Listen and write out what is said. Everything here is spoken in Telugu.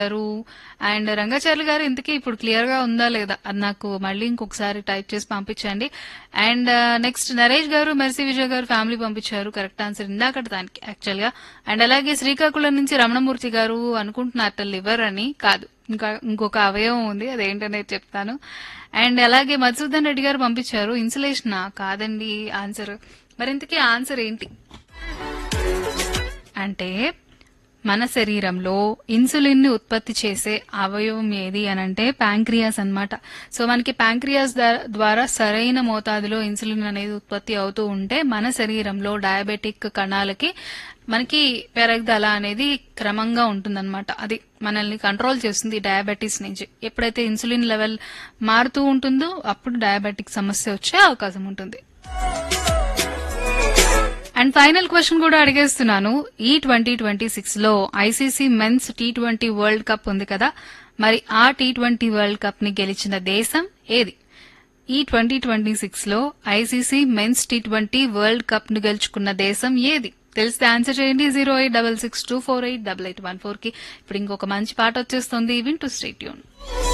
గారు అండ్ రంగాచార్యులు గారు ఇంతకీ ఇప్పుడు క్లియర్ గా ఉందా లేదా అది నాకు మళ్ళీ ఇంకొకసారి టైప్ చేసి పంపించండి అండ్ నెక్స్ట్ నరేష్ గారు మెర్సీ విజయ్ గారు ఫ్యామిలీ పంపించారు కరెక్ట్ ఆన్సర్ ఇందాకటి దానికి యాక్చువల్ గా అండ్ అలాగే శ్రీకాకుళం నుంచి రమణమూర్తి గారు అనుకుంటున్నారు లివర్ అని కాదు ఇంకా ఇంకొక అవయవం ఉంది అదేంటనేది చెప్తాను అండ్ అలాగే మధుసూదన్ రెడ్డి గారు పంపించారు ఇన్సులేషన్ కాదండి ఆన్సర్ మరి ఇంతకీ ఆన్సర్ ఏంటి అంటే మన శరీరంలో ఇన్సులిన్ ని ఉత్పత్తి చేసే అవయవం ఏది అని అంటే ప్యాంక్రియాస్ అన్నమాట సో మనకి ప్యాంక్రియాస్ దా- ద్వారా సరైన మోతాదులో ఇన్సులిన్ అనేది ఉత్పత్తి అవుతూ ఉంటే మన శరీరంలో డయాబెటిక్ కణాలకి మనకి పెరగదల అనేది క్రమంగా ఉంటుందన్నమాట అది మనల్ని కంట్రోల్ చేస్తుంది డయాబెటీస్ నుంచి ఎప్పుడైతే ఇన్సులిన్ లెవెల్ మారుతూ ఉంటుందో అప్పుడు డయాబెటిక్ సమస్య వచ్చే అవకాశం ఉంటుంది అండ్ ఫైనల్ క్వశ్చన్ కూడా అడిగేస్తున్నాను ఈ ట్వంటీ ట్వంటీ సిక్స్ లో ICC men's T twenty World Cup ఉంది కదా మరి ఆ టీ ట్వంటీ వరల్డ్ కప్ ని గెలిచిన దేశం ఏది ఈ ట్వంటీ ట్వంటీ సిక్స్ లో ICC men's T twenty World Cup ను గెలుచుకున్న దేశం ఏది తెలిస్తే ఆన్సర్ చేయండి zero eight double six two four eight double eight one four కి ఇప్పుడు ఇంకొక మంచి పాట వచ్చేస్తుంది వింటూ స్టేట్ యూన్